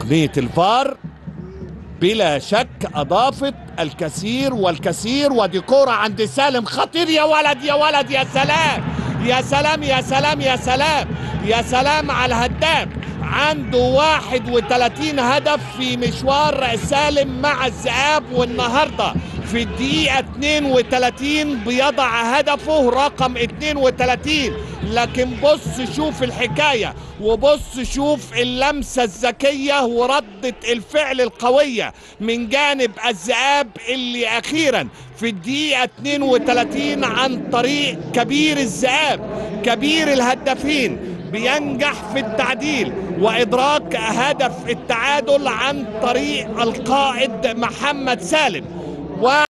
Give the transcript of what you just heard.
تقنية الفار بلا شك أضافت الكثير والكثير ودي كورة عند سالم خطير يا ولد يا ولد يا سلام يا سلام يا سلام يا سلام يا سلام على الهداف عنده 31 هدف في مشوار سالم مع الذئاب والنهارده في الدقيقة 32 بيضع هدفه رقم 32 لكن بص شوف الحكاية وبص شوف اللمسة الذكية وردة الفعل القوية من جانب الذئاب اللي أخيرا في الدقيقة 32 عن طريق كبير الذئاب كبير الهدافين بينجح في التعديل وإدراك هدف التعادل عن طريق القائد محمد سالم و